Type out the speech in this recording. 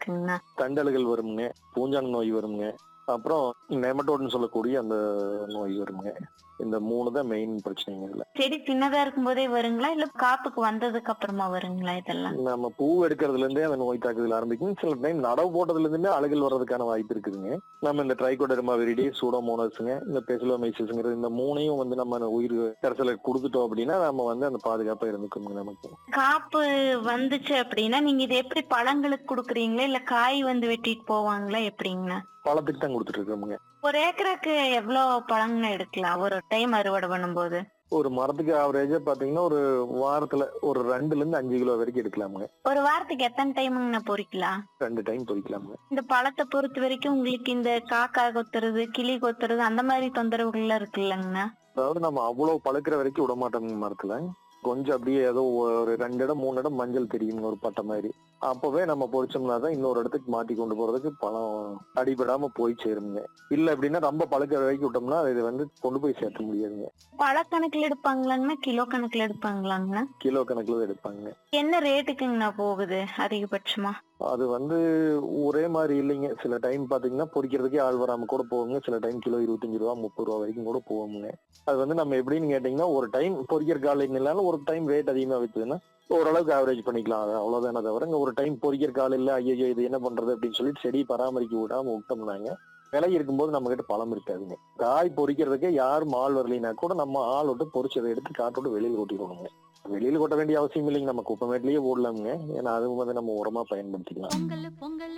இருக்குங்கண்ணா தண்டல்கள் வருங்க பூஞ்சான் நோய் வருங்க அப்புறம் நெமட்டோட்னு சொல்லக்கூடிய அந்த நோய் வருங்க இந்த மூணு தான் மெயின் பிரச்சனைங்க இதுல செடி சின்னதா இருக்கும்போதே வருங்களா இல்ல காப்புக்கு வந்ததுக்கு அப்புறமா வருங்களா இதெல்லாம் நம்ம பூ எடுக்கிறதுல இருந்தே அந்த நோய் தாக்குதல் ஆரம்பிக்கும் சில டைம் நடவு போட்டதுல இருந்துமே அழுகல் வர்றதுக்கான வாய்ப்பு இருக்குதுங்க நம்ம இந்த ட்ரைகோடர்மா விரிடி சூடோமோனஸ்ங்க இந்த பெசிலோமைசிஸ்ங்கிறது இந்த மூணையும் வந்து நம்ம உயிர் கரைசலை கொடுத்துட்டோம் அப்படின்னா நம்ம வந்து அந்த பாதுகாப்பா இருந்துக்கோங்க நமக்கு காப்பு வந்துச்சு அப்படின்னா நீங்க இது எப்படி பழங்களுக்கு கொடுக்குறீங்களா இல்ல காய் வந்து வெட்டிட்டு போவாங்களா எப்படிங்கண்ணா பழத்துக்கு தான் கொடுத்துட்டு இருக்கோமுங்க ஒரு ஏக்கருக்கு எவ்வளவு பழங்கண்ணா எடுக்கலாம் ஒரு டைம் அறுவடை பண்ணும்போது ஒரு மரத்துக்கு ஆவரேஜா பாத்தீங்கன்னா ஒரு வாரத்துல ஒரு ரெண்டுல இருந்து அஞ்சு கிலோ வரைக்கும் எடுக்கலாமுங்க ஒரு வாரத்துக்கு எத்தனை டைமுங்கண்ணா பொறிக்கலாம் ரெண்டு டைம் பொறிக்கலாமுங்க இந்த பழத்தை பொறுத்த வரைக்கும் உங்களுக்கு இந்த காக்கா கொத்துறது கிளி கொத்துறது அந்த மாதிரி தொந்தரவுகள்லாம் இருக்குல்லங்கண்ணா அதாவது நம்ம அவ்வளவு பழுக்கிற வரைக்கும் விட மாட்டோங்க மரத்துல கொஞ்சம் அப்படியே ஏதோ ஒரு ரெண்டு இடம் மூணு இடம் மஞ்சள் தெரியும் ஒரு பட்டை மாதிரி அப்பவே நம்ம பொறிச்சோம்னா தான் இன்னொரு இடத்துக்கு மாட்டி கொண்டு போறதுக்கு பழம் அடிபடாம போய் சேருங்க இல்ல அப்படின்னா ரொம்ப பழுக்கிற வரைக்கும் விட்டோம்னா இது வந்து கொண்டு போய் சேர்த்த முடியாதுங்க பழக்கணக்குல எடுப்பாங்களாங்கண்ணா கிலோ கணக்குல எடுப்பாங்களாங்கண்ணா கிலோ கணக்குல தான் எடுப்பாங்க என்ன ரேட்டுக்குங்கண்ணா போகுது அதிகபட்சமா அது வந்து ஒரே மாதிரி இல்லைங்க சில டைம் பாத்தீங்கன்னா பொறிக்கிறதுக்கே ஆள் வராம கூட போகுங்க சில டைம் கிலோ இருபத்தஞ்சு ரூபா முப்பது ரூபா வரைக்கும் கூட போகுங்க அது வந்து நம்ம எப்படின்னு கேட்டீங்கன்னா ஒரு டைம் பொறிக்கிற காலையில் இல்லாலும் ஒரு டைம் ரேட் அதிகமா வித்துதுன்னா ஓரளவுக்கு ஆவரேஜ் பண்ணிக்கலாம் அது அவ்வளவுதானே தவிர இங்க ஒரு டைம் பொறிக்கிற கால இல்ல ஐயோ இது என்ன பண்றது அப்படின்னு சொல்லிட்டு செடி பராமரிக்க விடாம விட்டோம்னாங்க விலை இருக்கும்போது நம்ம கிட்ட பழம் இருக்காதுங்க காய் பொறிக்கிறதுக்கே யாரும் ஆள் வரலைன்னா கூட நம்ம ஆள் விட்டு பொறிச்சதை எடுத்து காட்டோட்டு வெளியில் கொட்டிடுவோங்க வெளியில் கொட்ட வேண்டிய அவசியம் இல்லைங்க நம்ம குப்பமேட்லயே போடலாமுங்க ஏன்னா அது வந்து நம்ம உரமா பயன்படுத்திக்கலாம் பொங்கல் பொங்கல்